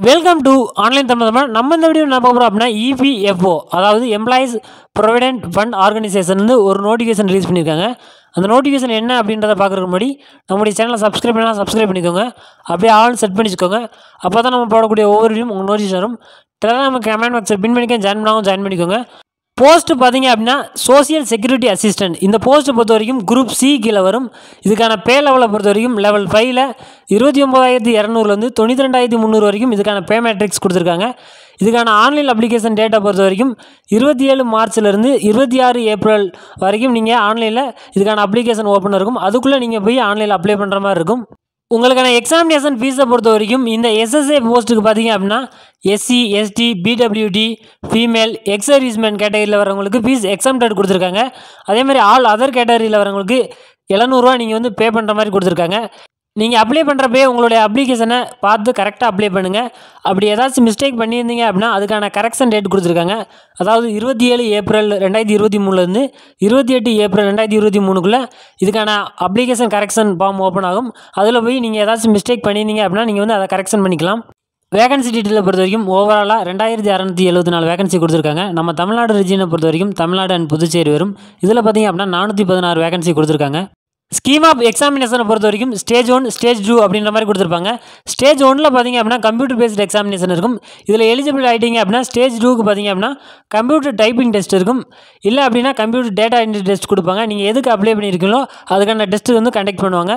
welcome to online Tamil Tamil நம்ம இந்த video என்ன பார்க்க போகிறோம் அப்படின்னா இபிஎஃப்ஓ அதாவது எம்ப்ளாயீஸ் ப்ரொவிடென்ட் ஃபண்ட் ஆர்கனைசேஷன் வந்து ஒரு நோட்டிஃபிகேஷன் ரிலீஸ் பண்ணியிருக்காங்க அந்த நோட்டிஃபிகேஷன் என்ன அப்படின்றத பார்க்குறதுக்கு முன்னாடி நம்முடைய சேனலை சப்ஸ்கிரைப் பண்ணலாம் சப்ஸ்கிரைப் பண்ணிக்கோங்க அப்படியே ஆல் செட் பண்ணி வச்சுக்கோங்க அப்போ தான் நம்ம போடக்கூடிய ஒவ்வொரு வீடியும் உங்கள் நோட்டீஸ் வரும் டெலாம் கமெண்ட் பாக்ஸில் பின் பண்ணிக்க ஜாயின் பண்ணாமல் ஜாயின் பண்ணிக்கோங்க போஸ்ட் பார்த்தீங்க அப்படின்னா சோசியல் செக்யூரிட்டி அசிஸ்டன்ட் இந்த போஸ்ட்டை பொறுத்த வரைக்கும் குரூப் சி கீழே வரும் இதுக்கான பே லெவலை பொறுத்த வரைக்கும் லெவல் ஃபைவ்ல இருபத்தி ஒம்பதாயிரத்தி இரநூறுலேருந்து தொண்ணூற்றி ரெண்டாயிரத்தி முந்நூறு வரைக்கும் இதுக்கான பே மேட்ரிக்ஸ் கொடுத்துருக்காங்க இதுக்கான ஆன்லைன் அப்ளிகேஷன் டேட்டா பொறுத்த வரைக்கும் இருபத்தி ஏழு மார்ச்லேருந்து இருபத்தி ஆறு ஏப்ரல் வரைக்கும் நீங்கள் ஆன்லைனில் இதுக்கான அப்ளிகேஷன் ஓப்பன் இருக்கும் அதுக்குள்ளே நீங்கள் போய் ஆன்லைனில் அப்ளை பண்ணுற மாதிரி இருக்கும் உங்களுக்கான எக்ஸாமினேஷன் ஃபீஸை பொறுத்த வரைக்கும் இந்த எஸ்எஸ்ஏ போஸ்ட்டுக்கு பார்த்தீங்க அப்படின்னா SC ST PWD female ex serviceman கேட்டகரியில் வரவங்களுக்கு ஃபீஸ் எக்ஸாம்டட் கொடுத்துருக்காங்க அதே மாதிரி ஆல் அதர் கேட்டகரியில் வரவங்களுக்கு எழுநூறுவா நீங்கள் வந்து பே பண்ணுற மாதிரி கொடுத்துருக்காங்க நீங்கள் அப்ளை பண்ணுறப்பே உங்களுடைய அப்ளிகேஷனை பார்த்து கரெக்டாக அப்ளை பண்ணுங்கள் அப்படி ஏதாச்சும் மிஸ்டேக் பண்ணியிருந்தீங்க அப்படின்னா அதுக்கான கரெக்ஷன் டேட் கொடுத்துருக்காங்க அதாவது இருபத்தி ஏழு ஏப்ரல் ரெண்டாயிரத்தி இருபத்தி மூணுலேருந்து இருபத்தி எட்டு ஏப்ரல் ரெண்டாயிரத்தி இருபத்தி மூணுக்குள்ளே இதுக்கான அப்ளிகேஷன் கரெக்ஷன் ஃபார்ம் ஓப்பன் ஆகும் அதில் போய் நீங்கள் ஏதாச்சும் மிஸ்டேக் பண்ணியிருந்தீங்க அப்படின்னா நீங்கள் வந்து அதை கரெக்ஷன் பண்ணிக்கலாம் வேகன்சி டீட்டெயிலை பொறுத்த வரைக்கும் ஓவராலாக ரெண்டாயிரத்தி அறநூற்றி எழுபத்தி நாலு வேகன்சி கொடுத்துருக்காங்க நம்ம தமிழ்நாடு ரிஜியனை பொறுத்த வரைக்கும் தமிழ்நாடு அண்ட் புதுச்சேரி வரும் இதில் பார்த்தீங்க அப்படின்னா நானூற்றி பதினாறு வேகன்சி கொடுத்துருக்காங்க ஸ்கீம் ஆஃப் எக்ஸாமினேஷனை பொறுத்த வரைக்கும் ஸ்டேஜ் ஒன் ஸ்டேஜ் டூ அப்படின்ற மாதிரி கொடுத்துருப்பாங்க ஸ்டேஜ் ஒனில் பார்த்தீங்க அப்படின்னா கம்ப்யூட்டர் பேஸ்ட் எக்ஸாமினேஷன் இருக்கும் இதில் எலிஜிபிள் ஆகிட்டீங்க அப்படின்னா ஸ்டேஜ் டூக்கு பார்த்தீங்க அப்படின்னா கம்ப்யூட்டர் டைப்பிங் டெஸ்ட் இருக்கும் இல்லை அப்படின்னா கம்ப்யூட்டர் டேட்டா என்ட்ரி டெஸ்ட் கொடுப்பாங்க நீங்கள் எதுக்கு அப்ளை பண்ணியிருக்கீங்களோ அதுக்கான டெஸ்ட் வந்து கண்டக்ட் பண்ணுவாங்க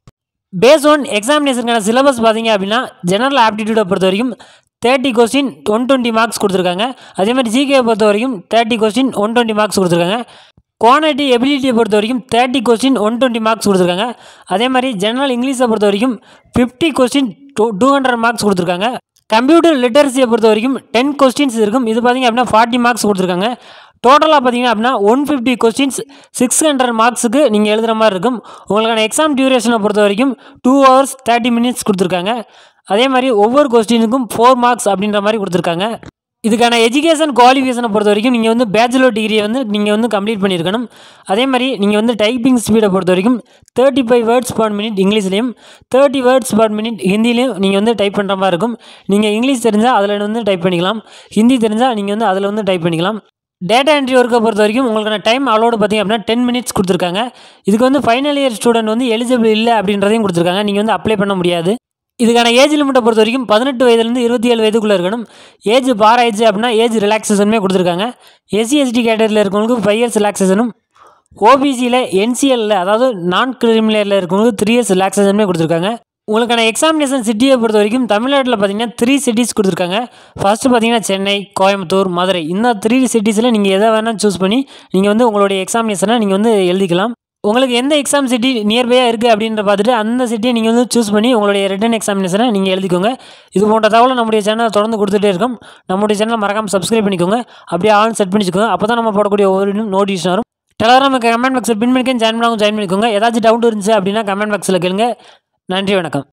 பேஸ் ஒன் எக்ஸாமினேஷனுக்கான சிலபஸ் பார்த்தீங்க அப்படின்னா ஜெனரல் ஆப்டிடியூடை பொறுத்த வரைக்கும் thirty question one twenty marks கொடுத்துருக்காங்க அதே மாதிரி ஜிகே பொறுத்த வரைக்கும் thirty question one twenty marks கொடுத்துருக்காங்க குவான்டிட்டி எபிலிட்டியை பொறுத்த வரைக்கும் thirty question one twenty marks கொடுத்துருக்காங்க அதே மாதிரி ஜெனரல் இங்கிலீஷை பொறுத்த வரைக்கும் fifty question two two hundred marks கொடுத்துருக்காங்க கம்ப்யூட்டர் லிட்டரசியை பொறுத்த வரைக்கும் டென் கொஸ்டின்ஸ் இருக்கும் இது பார்த்தீங்க அப்படின்னா ஃபார்ட்டி மார்க்ஸ் கொடுத்துருக்காங்க டோட்டலாக பார்த்தீங்க அப்படின்னா one fifty questions six hundred மார்க்ஸுக்கு நீங்கள் எழுதுகிற மாதிரி இருக்கும் உங்களுக்கான எக்ஸாம் டியூரேஷனை பொறுத்த வரைக்கும் டூ ஹவர்ஸ் தேர்ட்டி மினிட்ஸ் கொடுத்துருக்காங்க அதே மாதிரி ஒவ்வொரு கொஸ்டினுக்கும் ஃபோர் மார்க்ஸ் அப்படின்ற மாதிரி கொடுத்துருக்காங்க இதுக்கான எஜுகேஷன் குவாலிஃபிகேஷனை பொறுத்த வரைக்கும் நீங்கள் வந்து பேச்சுலர் டிகிரியை வந்து நீங்கள் வந்து கம்ப்ளீட் பண்ணியிருக்கணும் அதே மாதிரி நீங்கள் வந்து டைப்பிங் ஸ்பீடை பொறுத்த வரைக்கும் thirty five words per minute இங்கிலீஷ்லேயும் தேர்ட்டி வேர்ட்ஸ் பர் மினிட் ஹிந்திலையும் நீங்கள் வந்து டைப் பண்ணுற மாதிரி இருக்கும் நீங்கள் இங்கிலீஷ் தெரிஞ்சால் அதில் வந்து டைப் பண்ணிக்கலாம் ஹிந்தி தெரிஞ்சால் நீங்கள் வந்து அதில் வந்து டைப் பண்ணிக்கலாம் டேட்டா என்ட்ரி ஒர்க்கை பொறுத்த வரைக்கும் உங்களுக்கான டைம் அலோடு பார்த்திங்க அப்படின்னா டென் மினிட்ஸ் கொடுத்துருக்காங்க இதுக்கு வந்து ஃபைனல் இயர் ஸ்டூடெண்ட் வந்து எலிஜிபிள் இல்லை அப்படின்றதையும் கொடுத்துருக்காங்க நீங்கள் வந்து அப்ளை பண்ண முடியாது இதுக்கான ஏஜ் லிமிட்டை பொறுத்த வரைக்கும் பதினெட்டு வயதுலேருந்து இருபத்தி ஏழு வயதுக்குள்ளே இருக்கணும் ஏஜ் பார் ஆயிடுச்சு அப்படின்னா ஏஜ் ரிலாக்ஸேஷனுமே கொடுத்துருக்காங்க எஸ்சி எஸ்டி கேட்டகரியில் இருக்கவங்களுக்கு ஃபைவ் இயர்ஸ் ரிலாக்ஸேஷனும் ஓபிசியில் என்சிஎல்ல அதாவது நான் கிரிமினலில் இருக்கவங்களுக்கு த்ரீ இயர்ஸ் ரிலாக்ஸேஷனுமே கொடுத்துருக்காங்க உங்களுக்கான எக்ஸாமினேஷன் சிட்டியை பொறுத்த வரைக்கும் தமிழ்நாட்டில் பார்த்தீங்கன்னா த்ரீ சிட்டிஸ் கொடுத்துருக்காங்க ஃபஸ்ட்டு பார்த்தீங்கன்னா சென்னை கோயம்புத்தூர் மதுரை இந்த த்ரீ சிட்டிஸில் நீங்கள் எதை வேணால் சூஸ் பண்ணி நீங்கள் வந்து உங்களுடைய எக்ஸாமினேஷனை நீங்கள் வந்து எழுதிக்கலாம் உங்களுக்கு எந்த எக்ஸாம் சிட்டி நியர்பையாக இருக்குது அப்படின்ற பார்த்துட்டு அந்த சிட்டியை நீங்கள் வந்து சூஸ் பண்ணி உங்களுடைய ரிட்டன் எக்ஸாமினேஷனை நீங்கள் எழுதிக்கோங்க இது போன்ற தகவலை நம்முடைய சேனல் தொடர்ந்து கொடுத்துட்டே இருக்கும் நம்முடைய சேனல் மறக்காமல் சப்ஸ்கிரைப் பண்ணிக்கோங்க அப்படியே ஆன் செட் பண்ணிச்சுக்கோங்க அப்போ தான் நம்ம போடக்கூடிய ஒவ்வொரு நோட்டிஃபிகேஷன் வரும் டெலகிராம் கமெண்ட் பாக்ஸில் பின் பண்ணிக்க ஜாயின் பண்ணாமல் ஜாயின் பண்ணிக்கோங்க ஏதாச்சும் டவுட் இருந்துச்சு அப்படின்னா கமெண்ட் பாக்ஸில் கேளுங்க நன்றி வணக்கம்